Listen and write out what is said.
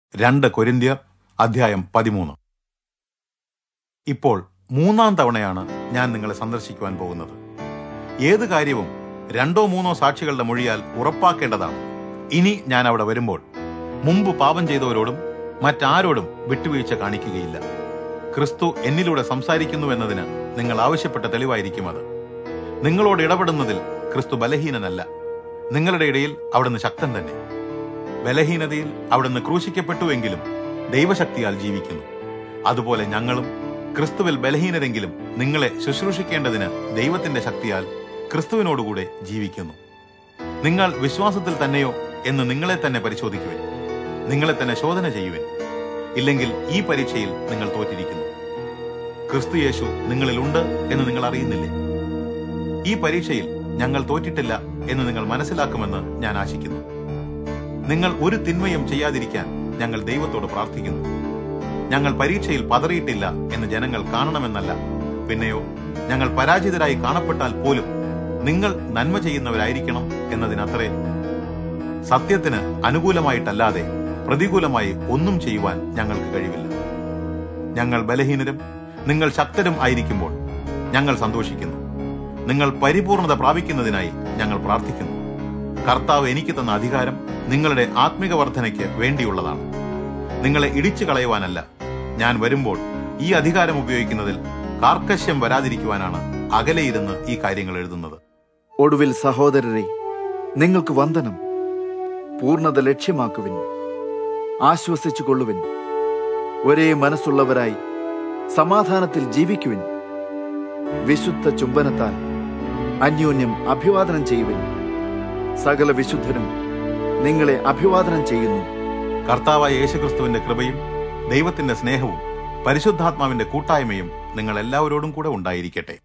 രണ്ട് കൊരിന്ത്യർ അധ്യായം പതിമൂന്ന് ഇപ്പോൾ മൂന്നാം തവണയാണ് ഞാൻ നിങ്ങളെ സന്ദർശിക്കുവാൻ പോകുന്നത് ഏത് കാര്യവും രണ്ടോ മൂന്നോ സാക്ഷികളുടെ മൊഴിയാൽ ഉറപ്പാക്കേണ്ടതാണ് ഇനി ഞാൻ അവിടെ വരുമ്പോൾ മുമ്പ് പാപം ചെയ്തവരോടും മറ്റാരോടും വിട്ടുവീഴ്ച കാണിക്കുകയില്ല ക്രിസ്തു എന്നിലൂടെ സംസാരിക്കുന്നുവെന്നതിന് നിങ്ങൾ ആവശ്യപ്പെട്ട തെളിവായിരിക്കും അത് നിങ്ങളോട് ഇടപെടുന്നതിൽ ക്രിസ്തു ബലഹീനനല്ല നിങ്ങളുടെ ഇടയിൽ അവിടുന്ന് ശക്തൻ തന്നെ ബലഹീനതയിൽ അവിടുന്ന് ക്രൂശിക്കപ്പെട്ടുവെങ്കിലും ദൈവശക്തിയാൽ ജീവിക്കുന്നു അതുപോലെ ഞങ്ങളും ക്രിസ്തുവിൽ ബലഹീനരെങ്കിലും നിങ്ങളെ ശുശ്രൂഷിക്കേണ്ടതിന് ദൈവത്തിന്റെ ശക്തിയാൽ ക്രിസ്തുവിനോടുകൂടെ ജീവിക്കുന്നു നിങ്ങൾ വിശ്വാസത്തിൽ തന്നെയോ എന്ന് നിങ്ങളെ തന്നെ പരിശോധിക്കുവിൻ നിങ്ങളെ തന്നെ ശോധന ചെയ്യുവിൻ ഇല്ലെങ്കിൽ ഈ പരീക്ഷയിൽ നിങ്ങൾ തോറ്റിരിക്കുന്നു ക്രിസ്തു യേശു നിങ്ങളിലുണ്ട് എന്ന് നിങ്ങൾ അറിയുന്നില്ലേ ഈ പരീക്ഷയിൽ ഞങ്ങൾ തോറ്റിട്ടില്ല എന്ന് നിങ്ങൾ മനസ്സിലാക്കുമെന്ന് ഞാൻ ആശിക്കുന്നു നിങ്ങൾ ഒരു തിന്മയും ചെയ്യാതിരിക്കാൻ ഞങ്ങൾ ദൈവത്തോട് പ്രാർത്ഥിക്കുന്നു ഞങ്ങൾ പരീക്ഷയിൽ പതറിയിട്ടില്ല എന്ന് ജനങ്ങൾ കാണണമെന്നല്ല പിന്നെയോ ഞങ്ങൾ പരാജിതരായി കാണപ്പെട്ടാൽ പോലും നിങ്ങൾ നന്മ ചെയ്യുന്നവരായിരിക്കണം എന്നതിനത്രേ സത്യത്തിന് അനുകൂലമായിട്ടല്ലാതെ പ്രതികൂലമായി ഒന്നും ചെയ്യുവാൻ ഞങ്ങൾക്ക് കഴിവില്ല ഞങ്ങൾ ബലഹീനരും നിങ്ങൾ ശക്തരും ആയിരിക്കുമ്പോൾ ഞങ്ങൾ സന്തോഷിക്കുന്നു നിങ്ങൾ പരിപൂർണത പ്രാപിക്കുന്നതിനായി ഞങ്ങൾ പ്രാർത്ഥിക്കുന്നു കർത്താവ് എനിക്ക് തന്ന അധികാരം നിങ്ങളുടെ ആത്മിക വർധനയ്ക്ക് വേണ്ടിയുള്ളതാണ് നിങ്ങളെ ഇടിച്ചു കളയുവാനല്ല ഞാൻ വരുമ്പോൾ ഈ അധികാരം ഉപയോഗിക്കുന്നതിൽ കാർക്കശ്യം വരാതിരിക്കുവാനാണ് അകലെയിരുന്ന് ഈ കാര്യങ്ങൾ എഴുതുന്നത് ഒടുവിൽ സഹോദരരെ നിങ്ങൾക്ക് വന്ദനം പൂർണ്ണത ലക്ഷ്യമാക്കുവിൻ ആശ്വസിച്ചു കൊള്ളുവിൻ ഒരേ മനസ്സുള്ളവരായി സമാധാനത്തിൽ ജീവിക്കുവിൻ വിശുദ്ധ ചുംബനത്താൽ അന്യോന്യം അഭിവാദനം ചെയ്യുവിൻ സകല വിശുദ്ധരും നിങ്ങളെ അഭിവാദനം ചെയ്യുന്നു കർത്താവായ യേശുക്രിസ്തുവിന്റെ കൃപയും ദൈവത്തിന്റെ സ്നേഹവും പരിശുദ്ധാത്മാവിന്റെ കൂട്ടായ്മയും നിങ്ങൾ എല്ലാവരോടും കൂടെ ഉണ്ടായിരിക്കട്ടെ